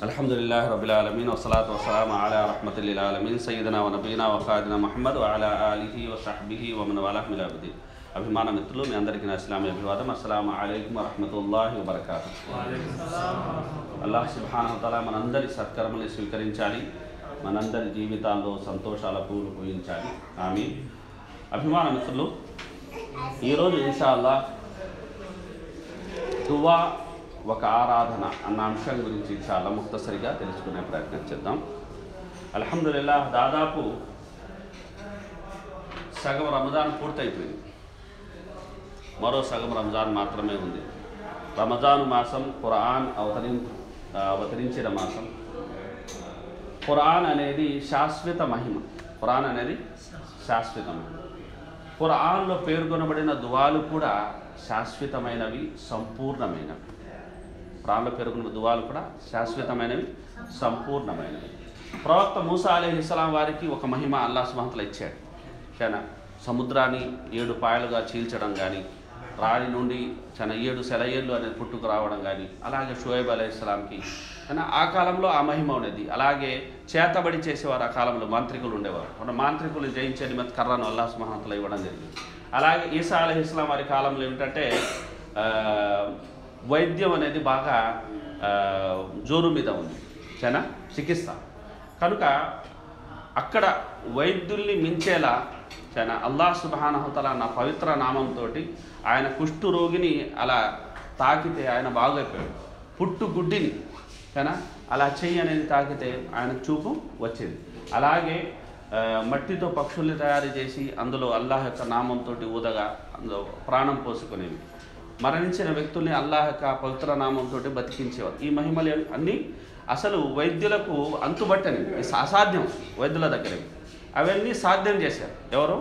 الحمد لله رب العالمين والصلاة والسلام على رحمة للعالمين سيدنا ونبينا وఖాదిన మహమ్మద్ وعلى آله وصحبه ومن والاه من الأبدين అభిమాన మిత్రులు మీ అందరికీ నా ఇస్లామీ అభివాదం అస్సలాము అలైకుం వరహమతుల్లాహి వబర్కాతు అల్లాహ్ సుబ్హానహు తఆలా మనందరి సత్కర్మల్ని స్వీకరించాలి మనందరి జీవితాల్లో సంతోషాల పూలు పూయించాలి ఆమె అభిమాన మిత్రులు ఈరోజు ఇన్షా అల్లాహ్ దువా ఒక ఆరాధన అన్న అంశం గురించి చాలా ముక్తసరిగా తెలుసుకునే ప్రయత్నం చేద్దాం అల్హమ్దుల్లా దాదాపు సగం రమజాన్ పూర్తయిపోయింది మరో సగం రంజాన్ మాత్రమే ఉంది రమజాన్ మాసం ఖురాన్ అవతరి అవతరించిన మాసం ఖురాన్ అనేది శాశ్వత మహిమ ఖురాన్ అనేది శాశ్వత మహిమ ఖురాన్లో పేర్కొనబడిన దువాలు కూడా శాశ్వతమైనవి సంపూర్ణమైనవి ఖురాన్లో పేర్కొన్న దువాలు కూడా శాశ్వతమైనవి సంపూర్ణమైనవి ప్రవక్త మూసా అలీహిస్లాం వారికి ఒక మహిమ అల్లా సుమహతలు ఇచ్చాడు చాలా సముద్రాన్ని ఏడు పాయలుగా చీల్చడం కానీ రాణి నుండి చాలా ఏడు సెలయేళ్ళు అనేది పుట్టుకు రావడం కానీ అలాగే షోయబ్ అలైహిస్లాంకి కానీ ఆ కాలంలో ఆ మహిమ ఉండేది అలాగే చేతబడి చేసేవారు ఆ కాలంలో మాంత్రికులు ఉండేవారు మన మాంత్రికులు జయించే నిమిత్త కర్రను అల్లాహ్ మహంతలు ఇవ్వడం జరిగింది అలాగే ఈసా అలహిస్లాం వారి కాలంలో ఏమిటంటే ఆ, వైద్యం అనేది బాగా ఆ, జోరు మీద ఉంది చాలా చికిత్స కనుక అక్కడ వైద్యుల్ని మించేలా చాలా అల్లాహ్ సుబానహతల నా పవిత్ర నామంతో ఆయన కుష్టు రోగిని అలా తాకితే ఆయన బాగైపోయాడు పుట్టు గుడ్డిని కానీ అలా చెయ్యి అనేది తాకితే ఆయన చూపు వచ్చింది అలాగే ఆ, మట్టితో పక్షుల్ని తయారు చేసి అందులో అల్లాహ్ యొక్క నామంతో ఊదగా అందులో ప్రాణం పోసుకునేవి మరణించిన వ్యక్తుల్ని అల్లాహ్ యొక్క పవిత్ర నామంతో బతికించేవారు ఈ మహిమలు అన్నీ అసలు వైద్యులకు అంతుబట్టని ఇది అసాధ్యం వైద్యుల దగ్గర అవన్నీ సాధ్యం చేశారు ఎవరు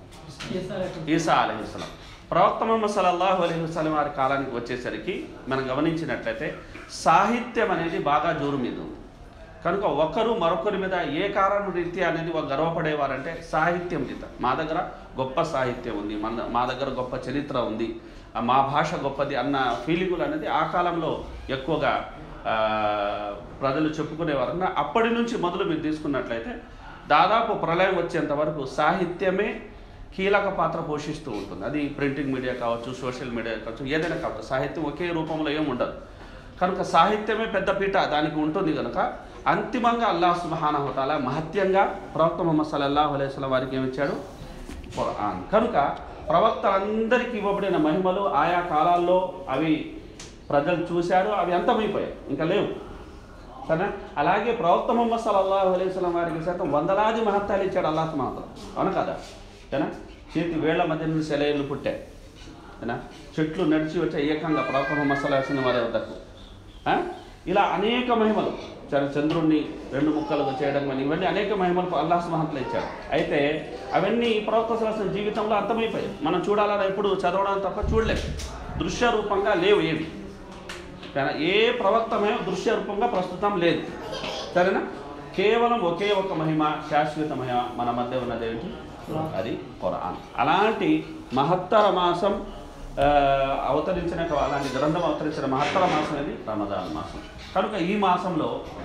ఈసా అలహిస్లాం ప్రవక్త ముహమ్మద్ సల్లల్లాహు అలైహి వసల్లం వారి కాలానికి వచ్చేసరికి మనం గమనించినట్లయితే సాహిత్యం అనేది బాగా జోరు మీద ఉంది కనుక ఒకరు మరొకరి మీద ఏ కారణం రీత్యా అనేది ఒక గర్వపడేవారంటే సాహిత్యం రీత మా దగ్గర గొప్ప సాహిత్యం ఉంది మన మా దగ్గర గొప్ప చరిత్ర ఉంది ఆ మా భాష గొప్పది అన్న ఫీలింగులు అనేది ఆ కాలంలో ఎక్కువగా ఆ, ప్రజలు చెప్పుకునేవారు నా అప్పటి నుంచి మొదలు మీరు తీసుకున్నట్లయితే దాదాపు ప్రళయం వచ్చేంత వరకు సాహిత్యమే కీలక పాత్ర పోషిస్తూ ఉంటుంది అది ప్రింటింగ్ మీడియా కావచ్చు సోషల్ మీడియా కావచ్చు ఏదైనా కావచ్చు సాహిత్యం ఒకే రూపంలో ఏమి ఉండదు కనుక సాహిత్యమే పెద్ద పీట దానికి ఉంటుంది కనుక అంతిమంగా అల్లాహ్ సుబహానహుతాల మహత్యంగా ప్రవక్త ముహమ్మద్ సల్లల్లాహు అలైహి వసల్లం వారికి ఏమిచ్చాడు ఖురాన్ కనుక ప్రవక్తలందరికీ ఇవ్వబడిన మహిమలు ఆయా కాలాల్లో అవి ప్రజలు చూశారు అవి అంతమైపోయాయి ఇంకా లేవు సరే అలాగే ప్రవక్త ముహమ్మద్ సల్లల్లాహు అలైహి వసల్లం వారికి సైతం వందలాది మహత్యాలు ఇచ్చాడు అల్లాహ్ మహత్వం అవును కదా ఏనా చేతి వేళ్ల మధ్య నుంచి సెలైర్లు పుట్టాయి ఏనా చెట్లు నడిచి వచ్చే ఏకంగా ప్రవక్త ముహమ్మద్ సల్లాహు అలైహి వసల్లం వారి వద్దకు ఆ? ఇలా అనేక మహిమలు చ- చంద్రుణ్ణి రెండు ముక్కలుగా చేయడం కానీ ఇవన్నీ అనేక మహిమలు అల్లాహ్ మహంతలు ఇచ్చాడు అయితే అవన్నీ ప్రవక్త సలసిన జీవితంలో అంతమైపోయాయి మనం చూడాలని ఎప్పుడు చదవడం తప్ప చూడలేము దృశ్య రూపంగా లేవు ఏవి కానీ ఏ ప్రవక్తమే దృశ్య రూపంగా ప్రస్తుతం లేదు సరేనా కేవలం ఒకే ఒక మహిమ శాశ్వత మహిమ మన మధ్య ఉన్నది ఏంటి అది ఖురాన్ అలాంటి మహత్తర మాసం ఆ, అవతరించిన అలాంటి గ్రంథం అవతరించిన మహత్తర మాసం అనేది రమదాన్ మాసం కనుక ఈ మాసంలో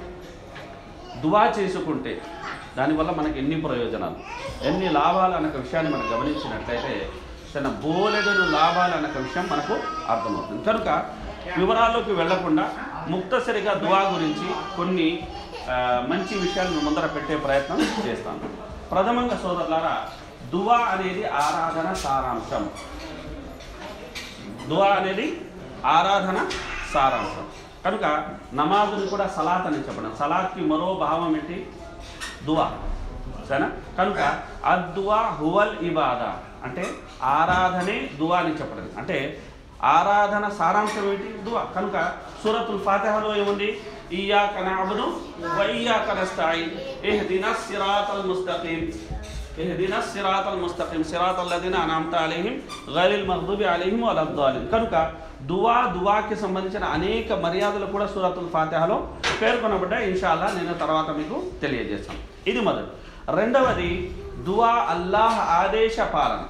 దువా చేసుకుంటే దానివల్ల మనకి ఎన్ని ప్రయోజనాలు ఎన్ని లాభాలు అనే విషయాన్ని మనం గమనించినట్లయితే తన బోలెడను లాభాలు అనే విషయం మనకు అర్థమవుతుంది కనుక వివరాల్లోకి వెళ్లకుండా ముక్తసరిగా దువా గురించి కొన్ని ఆ, మంచి విషయాలను ముందర పెట్టే ప్రయత్నం చేస్తాను ప్రథమంగా సోదరులారా దువా అనేది ఆరాధన సారాంశం దువా అనేది ఆరాధన సారాంశం కనుక నమాజుని కూడా సలాత్ అని చెప్పడం సలాత్కి మరో భావం ఏంటి దువా సరేనా కనుక అద్దువా హువల్ ఇబాదా అంటే ఆరాధనే దువా అని చెప్పడం అంటే ఆరాధన సారాంశం ఏంటి దువా కనుక సూరతుల్ ఫాతిహాలో ఏముంది ఇయ్యాక నఅబుదు వ ఇయ్యాక నస్తঈన్ ఇహ్దిన సిరాతల్ ముస్తఖీం ఇహ్దిన సిరాతల్ ముస్తఖీం సిరాతల్ లదీన అన్అమ్త అలైహిం గైరిల్ మగ్దుబి అలైహిం వలద్దాలిన్ కనుక దువా దువాకి సంబంధించిన అనేక మర్యాదలు కూడా సూరతుల్ ఫాతిహాలో పేర్కొనబడ్డాయి ఇన్షాల్లా నేను తర్వాత మీకు తెలియజేస్తాను ఇది మొదటి రెండవది దువా అల్లాహ్ ఆదేశ పాలన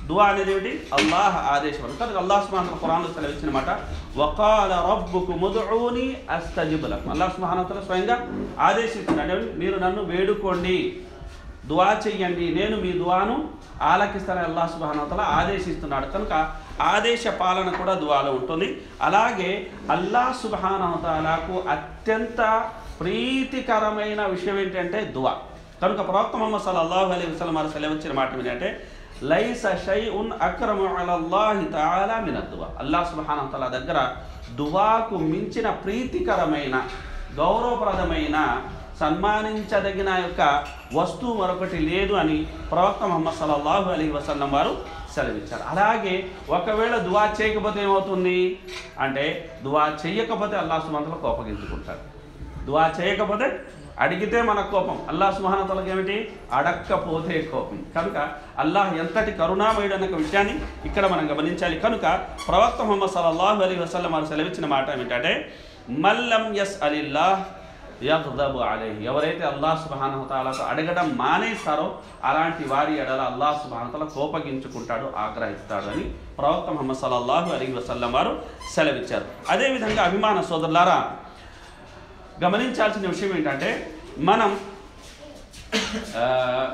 దువా అనేది ఏమిటి అల్లాహ్ ఆదేశం కనుక అల్లాహ్ సుబ్హానహు ఖురాన్లో సెలవిచ్చిన మాట వకాల రబ్బుకు ముదుఊని అస్తజిబ్ లkum అల్లాహ్ సుబ్హానహు వతఆలా స్వయంగా ఆదేశిస్తున్నాడు ఏమిటి? మీరు నన్ను వేడుకోండి దువా చెయ్యండి నేను మీ దువాను ఆలకిస్తానని అల్లాహ్ సుబ్హానహు వతఆలా ఆదేశిస్తున్నాడు కనుక ఆదేశ పాలన కూడా దువాలో ఉంటుంది అలాగే అల్లాహ్ సుబ్హానహు వతఆలాకు అత్యంత ప్రీతికరమైన విషయం ఏంటంటే దువా కనుక ప్రవక్త ముహమ్మద్ సల్లల్లాహు అలైహి వసల్లం వారు సెలవిచ్చిన మాట ఏంటంటే లైస షైఉన్ అక్రము అలల్లాహి తఆలా మిన దువా అల్లాహ్ సుబ్హానహు వతఆలా దగ్గర దువాకు మించిన ప్రీతికరమైన గౌరవప్రదమైన సన్మానించదగిన యొక్క వస్తువు మరొకటి లేదు అని ప్రవక్త ముహమ్మద్ సల్లల్లాహు అలైహి వసల్లం వారు సెలవిచ్చారు అలాగే ఒకవేళ దువా చేయకపోతే ఏమవుతుంది అంటే దువా చేయకపోతే అల్లాహ్ సుమంతలో కోపగించుకుంటాడు దువా చేయకపోతే అడిగితే మన కోపం అల్లాహ్ సుహానతలకు ఏమిటి అడక్కపోతే కోపం కనుక అల్లాహ్ ఎంతటి కరుణామయుడు అన్న విషయాన్ని ఇక్కడ మనం గమనించాలి కనుక ప్రవక్త ముహమ్మద్ సల్లల్లాహు అలీ వసల్లం వారు సెలవిచ్చిన మాట ఏమిటంటే మల్లం యస్ అలిల్లాహ్ యగ్దబు అలైహి ఎవరైతే అల్లాహ్ సుబ్హానహు తాలాతో అడగడం మానేస్తారో అలాంటి వారి ఎడల అల్లాహ్ సుబ్హానహు తాలా కోపగించుకుంటాడు ఆగ్రహిస్తాడు అని ప్రవక్త ముహమ్మద్ సల్లల్లాహు అలీ వసల్లం వారు సెలవిచ్చారు అదేవిధంగా అభిమాన సోదరులారా గమనించాల్సిన విషయం ఏంటంటే మనం ఆ,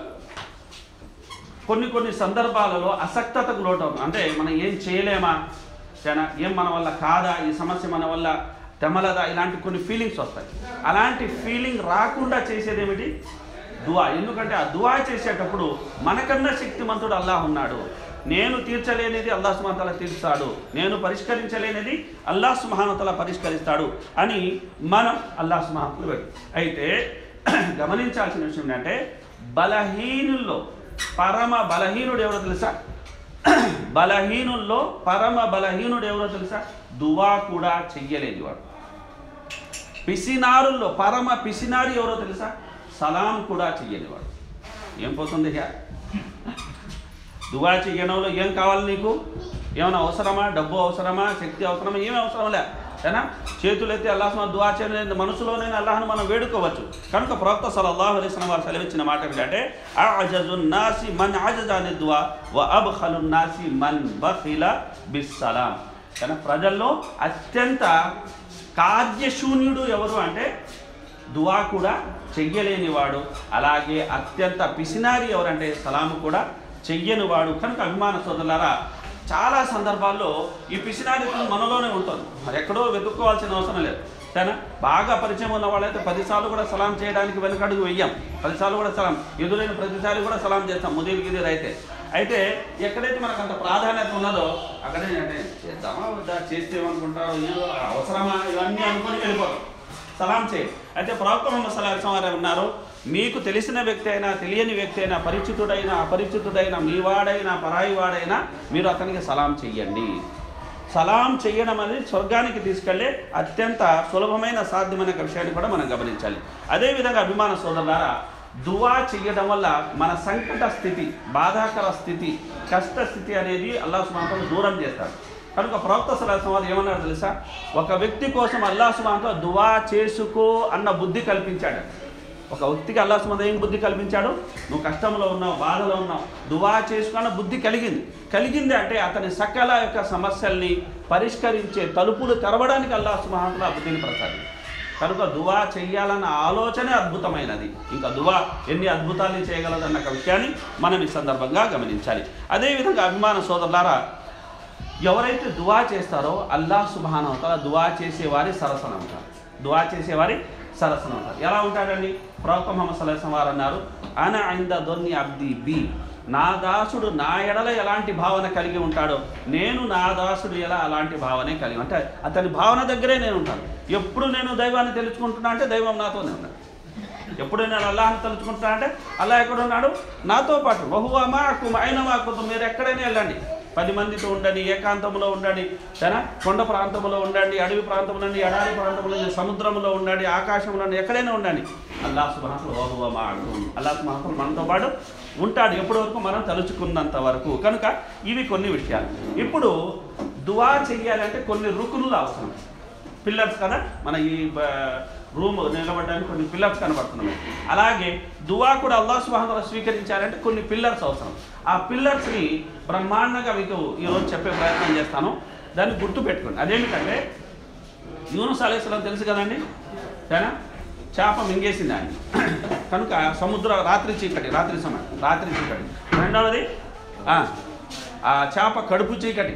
కొన్ని కొన్ని సందర్భాలలో అసక్తతకు లోటవుతాం అంటే మనం ఏం చేయలేమా చాలా ఏం మన వల్ల కాదా ఈ సమస్య మన వల్ల తెమలదా ఇలాంటి కొన్ని ఫీలింగ్స్ వస్తాయి అలాంటి ఫీలింగ్ రాకుండా చేసేది ఏమిటి దువా ఎందుకంటే ఆ దువా చేసేటప్పుడు మనకన్నా శక్తిమంతుడు అల్లాహ్ ఉన్నాడు నేను తీర్చలేనిది అల్లాహ్ సుమతల తీర్చాడు నేను పరిష్కరించలేనిది అల్లాహ్ సుమహానతల పరిష్కరిస్తాడు అని మనం అల్లాహ్ సుమహానతలు అయితే గమనించాల్సిన విషయం ఏంటంటే బలహీనుల్లో పరమ బలహీనుడు ఎవరో తెలుసా బలహీనుల్లో పరమ బలహీనుడు ఎవరో తెలుసా దువా కూడా చెయ్యలేని వాడు పిసినారుల్లో పరమ పిసినారి ఎవరో తెలుసా సలాం కూడా చెయ్యనివాడు ఏం పోతుంది ఇక దువా చెయ్యడంలో ఏం కావాలి నీకు ఏమైనా అవసరమా డబ్బు అవసరమా శక్తి అవసరమా ఏమి అవసరం లే ఏనా చేతులెత్తి అల్లాహ్ దువా చేయలేదు మనసులోనే అల్లాహ్ను మనం వేడుకోవచ్చు కనుక ప్రవక్త సల్లల్లాహు అలైహి వసల్లం వారు సెలవిచ్చిన మాట ఏంటంటే అజజున్ నాసి మన్ అజజాని దువా వ అబ్ఖలున్ నాసి మన్ బఖిల బిస్సలాం కానీ ప్రజల్లో అత్యంత కార్యశూన్యుడు ఎవరు అంటే దువా కూడా చెయ్యలేని వాడు అలాగే అత్యంత పిసినారి ఎవరంటే సలాము కూడా చెయ్యని వాడు కనుక అభిమాన సోదరులారా చాలా సందర్భాల్లో ఈ పిసినారిత్వం మనలోనే ఉంటుంది మరి ఎక్కడో వెతుక్కోవాల్సిన అవసరం లేదు సరేనా బాగా పరిచయం ఉన్న వాళ్ళైతే పదిసార్లు కూడా సలాం చేయడానికి వెనుకడుగు వెయ్యాం పదిసార్లు కూడా సలాం ఎదురైన ప్రతిసారి కూడా సలాం చేస్తాం ముదీర్ గిదీర్ అయితే అయితే ఎక్కడైతే మనకు అంత ప్రాధాన్యత ఉన్నదో అక్కడే అంటే చేద్దామా వద్దా చేస్తే ఏమనుకుంటారో ఏదో అవసరమా ఇవన్నీ అనుకొని వెళ్ళిపోతాం సలాం చేయి అయితే ప్రవక్త ముహమ్మద్ సల్లాహం వారు ఉన్నారు మీకు తెలిసిన వ్యక్తి అయినా తెలియని వ్యక్తి అయినా పరిచితుడైనా అపరిచితుడైనా మీవాడైనా పరాయి వాడైనా మీరు అతనికి సలాం చెయ్యండి సలాం చెయ్యడం అనేది స్వర్గానికి తీసుకెళ్లే అత్యంత సులభమైన సాధ్యమైన విషయాన్ని కూడా మనం గమనించాలి అదేవిధంగా అభిమాన సోదరులారా దువా చెయ్యడం వల్ల మన సంకట స్థితి బాధాకర స్థితి కష్ట స్థితి అనేది అల్లా సుమాంతో దూరం చేస్తాడు కనుక ప్రవక్త సలాసం వారు ఏమన్నాడు తెలుసా ఒక వ్యక్తి కోసం అల్లా సుమాంతో దువా చేసుకో అన్న బుద్ధి కల్పించాడు ఒక వ్యక్తికి అల్లా సుమంత ఏం బుద్ధి కల్పించాడు నువ్వు కష్టంలో ఉన్నావు బాధలో ఉన్నావు దువా చేసుకున్న బుద్ధి కలిగింది కలిగింది అంటే అతని సకల యొక్క సమస్యల్ని పరిష్కరించే తలుపులు తెరవడానికి అల్లా సుమహాతులు ఆ బుద్ధిని ప్రసాదించాడు కనుక దువా చెయ్యాలన్న ఆలోచనే అద్భుతమైనది ఇంకా దువా ఎన్ని అద్భుతాలు చేయగలదన్న ఒక విషయాన్ని మనం ఈ సందర్భంగా గమనించాలి అదేవిధంగా అభిమాన సోదరులారా ఎవరైతే దువా చేస్తారో అల్లాహ్ సుబానవతల దువా చేసేవారి సరసన ఉంటారు దువా చేసేవారి సరసన ఉంటారు ఎలా ఉంటాడండి ప్రవక్త ముహమ్మద్ సల్లాహం వారు అన్నారు అన ఐంద దొన్ని అబ్ది బి నా దాసుడు నా ఎడల ఎలాంటి భావన కలిగి ఉంటాడో నేను నా దాసుడు ఎలా అలాంటి భావనే కలిగి అంటే అతని భావన దగ్గరే నేను ఉంటాను ఎప్పుడు నేను దైవాన్ని తెలుసుకుంటున్నా అంటే దైవం నాతోనే ఉన్నాడు ఎప్పుడు నేను అల్లాహ్ని తలుచుకుంటున్నా అంటే అల్లా ఎక్కడ ఉన్నాడు నాతో పాటు బహువా మాకు ఆయన మాకు మీరు ఎక్కడైనా వెళ్ళండి పది మందితో ఉండండి ఏకాంతంలో ఉండండి సరేనా కొండ ప్రాంతంలో ఉండండి అడవి ప్రాంతంలో ఉండండి ఎడారి ప్రాంతంలో ఉండండి సముద్రంలో ఉండండి ఆకాశంలో ఉండండి ఎక్కడైనా ఉండండి అల్లా సుమహతులు బహువా మాకు అల్లా సుమహతులు మనతో పాటు ఉంటాడు ఎప్పటి వరకు మనం తలుచుకున్నంత వరకు కనుక ఇవి కొన్ని విషయాలు ఇప్పుడు దువా చెయ్యాలంటే కొన్ని రుకునులు అవసరం పిల్లర్స్ కదా మన ఈ బ- రూమ్ నిలబడడానికి కొన్ని పిల్లర్స్ కనబడుతున్నాయి అలాగే దువా కూడా అల్లాహ్ సుబ్హానహు స్వీకరించాలంటే కొన్ని పిల్లర్స్ అవసరం ఆ పిల్లర్స్ని బ్రహ్మాండంగా మీకు ఈరోజు చెప్పే ప్రయత్నం చేస్తాను దాన్ని గుర్తు పెట్టుకోండి అదేమిటంటే యూనుస్ అలైస్లాం తెలుసు కదండి సరేనా చేప మింగేసింది ఆయన కనుక సముద్ర రాత్రి చీకటి రాత్రి సమయం రాత్రి చీకటి రెండవది ఆ, ఆ చేప కడుపు చీకటి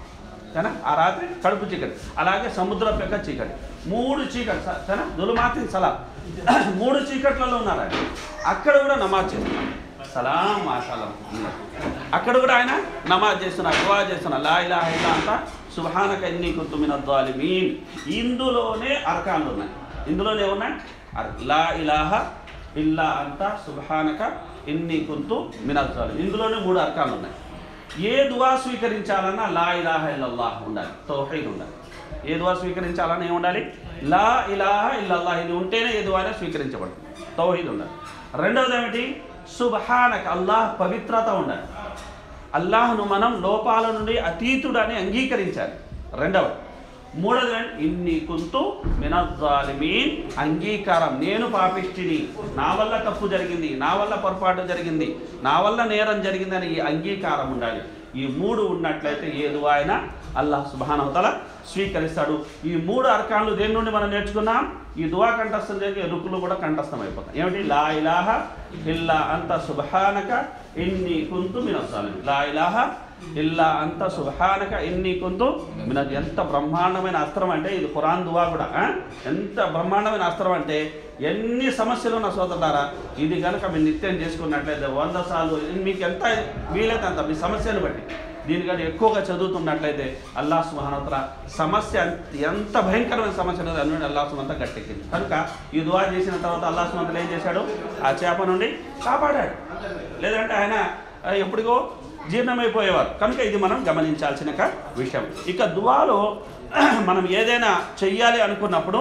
సరేనా ఆ రాత్రి కడుపు చీకటి అలాగే సముద్ర పెక్క చీకటి మూడు చీకటి స- సరేనా దులుమాతి సలా మూడు చీకట్లలో ఉన్నారు ఆయన అక్కడ కూడా నమాజ్ చేస్తున్నారు సలాం మాషాలం అక్కడ కూడా ఆయన నమాజ్ చేస్తున్నారు దువా చేస్తున్నారు లా ఇలాహ ఇల్లా అంతా సుభానక ఎన్ని కుంతు మినద్దాలిమీన్ ఇందులోనే అర్కాన్లు ఉన్నాయి ఇందులోనే ఉన్నాయి అర్- లా ఇలాహ ఇల్లా అంతా సుభానక ఎన్ని కుంతు మినద్దాలి ఇందులోనే మూడు అర్కాన్లు ఉన్నాయి ఏ దువా స్వీకరించాలన్నా లా ఇలాహ ఇల్లల్లాహ్ ఉండాలి తౌహీద్ ఉండాలి ఏ దువా స్వీకరించాలన్నా ఏం ఉండాలి లా ఇలాహ ఇల్లల్లాహ్ ఇది ఉంటేనే ఏ దువా అయినా స్వీకరించబడుతుంది తౌహీద్ ఉండాలి రెండవది ఏమిటి సుబ్హానక అల్లాహ్ పవిత్రత ఉండాలి అల్లాహ్ను మనం లోపాల నుండి అతీతుడని అంగీకరించాలి రెండవది మూడవది ఏంటి? ఇన్ని కుంతు మినజ్జాలిమీన్ అంగీకారం నేను పాపిష్టిని నా వల్ల తప్పు జరిగింది నా వల్ల పొరపాటు జరిగింది నా వల్ల నేరం జరిగిందని ఈ అంగీకారం ఉండాలి ఈ మూడు ఉన్నట్లయితే ఏ దువా అయినా అల్లాహ్ సుబానవతల స్వీకరిస్తాడు ఈ మూడు అర్కాన్లు దేని నుండి మనం నేర్చుకున్నాం ఈ దువా కంఠస్థం జరిగే రుకులు కూడా కంఠస్థం అయిపోతాయి ఏమిటి లా ఇలాహ ఇల్లా అంత సుబహానక ఇన్ని కుంతు మినసాలి లా ఇలాహ ఇల్లా అంత సుబహానక ఇన్ని కుంతు మినది ఎంత బ్రహ్మాండమైన అస్త్రం అంటే ఇది ఖురాన్ దువా కూడా ఆ? ఎంత బ్రహ్మాండమైన అస్త్రం అంటే ఎన్ని సమస్యలు ఉన్న సోదరులారా ఇది కనుక మీరు నిత్యం చేసుకున్నట్లయితే వంద సార్లు మీకు ఎంత వీలైతే అంత మీ సమస్యను బట్టి దీనికంటే ఎక్కువగా చదువుతున్నట్లయితే అల్లా సుమహానతల సమస్య ఎంత- ఎంత భయంకరమైన సమస్య ఉన్నదో అన్ని అల్లా సుమంతా గట్టెక్కింది కనుక ఈ దువా చేసిన తర్వాత అల్లా సుమంతలు ఏం చేశాడు ఆ చేప నుండి కాపాడాడు లేదంటే ఆయన ఆ, ఎప్పటికో జీర్ణమైపోయేవారు కనుక ఇది మనం గమనించాల్సిన ఒక విషయం ఇక దువాలో మనం ఏదైనా చెయ్యాలి అనుకున్నప్పుడు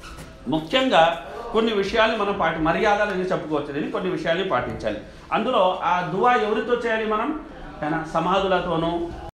ముఖ్యంగా కొన్ని విషయాలు మనం పాటి మర్యాదలని చెప్పుకోవచ్చు దీన్ని కొన్ని విషయాలు పాటించాలి అందులో ఆ దువా ఎవరితో చేయాలి మనం ఆయన సమాధులతోనూ